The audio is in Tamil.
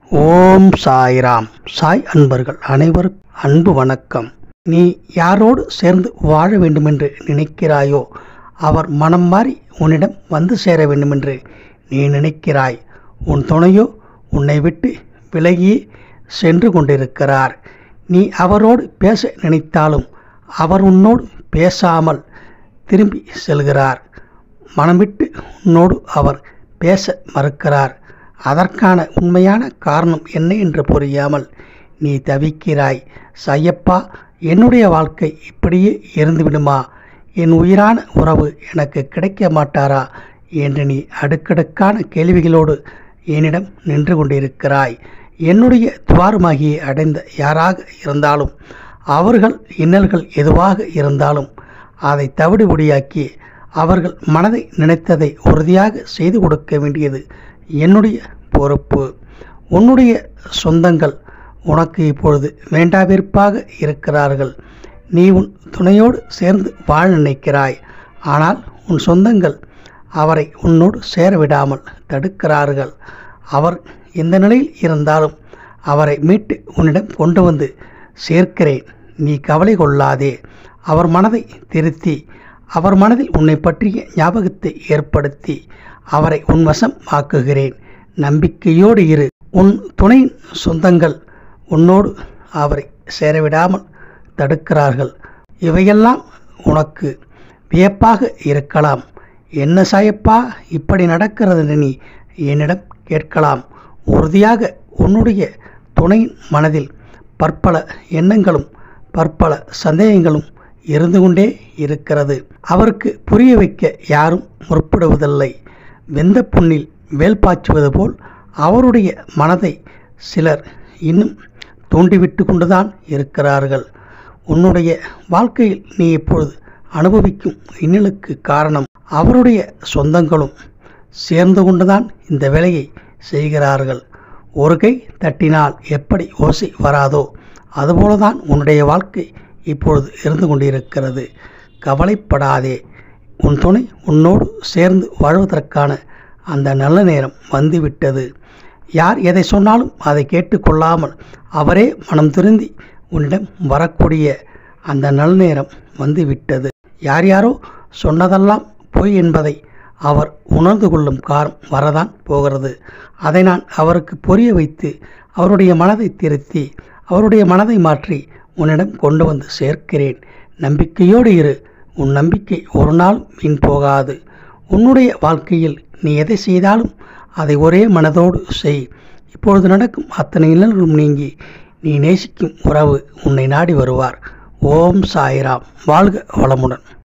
ஓம் சாய்ராம் சாய் அன்பர்கள் அனைவருக்கும் அன்பு வணக்கம் நீ யாரோடு சேர்ந்து வாழ வேண்டுமென்று நினைக்கிறாயோ அவர் மனம் மாறி உன்னிடம் வந்து சேர வேண்டுமென்று நீ நினைக்கிறாய் உன் துணையோ உன்னை விட்டு விலகி சென்று கொண்டிருக்கிறார் நீ அவரோடு பேச நினைத்தாலும் அவர் உன்னோடு பேசாமல் திரும்பி செல்கிறார் மனம் விட்டு உன்னோடு அவர் பேச மறுக்கிறார் அதற்கான உண்மையான காரணம் என்ன என்று புரியாமல் நீ தவிக்கிறாய் சையப்பா என்னுடைய வாழ்க்கை இப்படியே இருந்துவிடுமா என் உயிரான உறவு எனக்கு கிடைக்க மாட்டாரா என்று நீ அடுக்கடுக்கான கேள்விகளோடு என்னிடம் நின்று கொண்டிருக்கிறாய் என்னுடைய துவாரமாகியை அடைந்த யாராக இருந்தாலும் அவர்கள் இன்னல்கள் எதுவாக இருந்தாலும் அதை தவிடுபொடியாக்கி அவர்கள் மனதை நினைத்ததை உறுதியாக செய்து கொடுக்க வேண்டியது என்னுடைய பொறுப்பு உன்னுடைய சொந்தங்கள் உனக்கு இப்பொழுது வேண்டாவிருப்பாக இருக்கிறார்கள் நீ உன் துணையோடு சேர்ந்து வாழ நினைக்கிறாய் ஆனால் உன் சொந்தங்கள் அவரை உன்னோடு சேர விடாமல் தடுக்கிறார்கள் அவர் எந்த நிலையில் இருந்தாலும் அவரை மீட்டு உன்னிடம் கொண்டு வந்து சேர்க்கிறேன் நீ கவலை கொள்ளாதே அவர் மனதை திருத்தி அவர் மனதில் உன்னை பற்றிய ஞாபகத்தை ஏற்படுத்தி அவரை உன் வசம் ஆக்குகிறேன் நம்பிக்கையோடு இரு உன் துணையின் சொந்தங்கள் உன்னோடு அவரை சேரவிடாமல் தடுக்கிறார்கள் இவையெல்லாம் உனக்கு வியப்பாக இருக்கலாம் என்ன சாயப்பா இப்படி நடக்கிறது நீ என்னிடம் கேட்கலாம் உறுதியாக உன்னுடைய துணையின் மனதில் பற்பல எண்ணங்களும் பற்பல சந்தேகங்களும் இருந்து கொண்டே இருக்கிறது அவருக்கு புரிய வைக்க யாரும் முற்படுவதில்லை வெந்த புண்ணில் வேல் பாய்ச்சுவது போல் அவருடைய மனதை சிலர் இன்னும் தூண்டிவிட்டு கொண்டுதான் இருக்கிறார்கள் உன்னுடைய வாழ்க்கையில் நீ இப்பொழுது அனுபவிக்கும் இன்னலுக்கு காரணம் அவருடைய சொந்தங்களும் சேர்ந்து கொண்டுதான் இந்த வேலையை செய்கிறார்கள் ஒரு கை தட்டினால் எப்படி ஓசை வராதோ அதுபோலதான் உன்னுடைய வாழ்க்கை இப்பொழுது இருந்து கொண்டிருக்கிறது கவலைப்படாதே உன் துணை உன்னோடு சேர்ந்து வாழ்வதற்கான அந்த நல்ல நேரம் வந்துவிட்டது யார் எதை சொன்னாலும் அதை கேட்டுக்கொள்ளாமல் அவரே மனம் திருந்தி உன்னிடம் வரக்கூடிய அந்த நல்ல நேரம் வந்துவிட்டது யார் யாரோ சொன்னதெல்லாம் பொய் என்பதை அவர் உணர்ந்து கொள்ளும் காலம் வரதான் போகிறது அதை நான் அவருக்கு புரிய வைத்து அவருடைய மனதை திருத்தி அவருடைய மனதை மாற்றி உன்னிடம் கொண்டு வந்து சேர்க்கிறேன் நம்பிக்கையோடு இரு உன் நம்பிக்கை ஒரு நாள் வீண் போகாது உன்னுடைய வாழ்க்கையில் நீ எதை செய்தாலும் அதை ஒரே மனதோடு செய் இப்பொழுது நடக்கும் அத்தனை இன்னல்களும் நீங்கி நீ நேசிக்கும் உறவு உன்னை நாடி வருவார் ஓம் சாய்ராம் வாழ்க வளமுடன்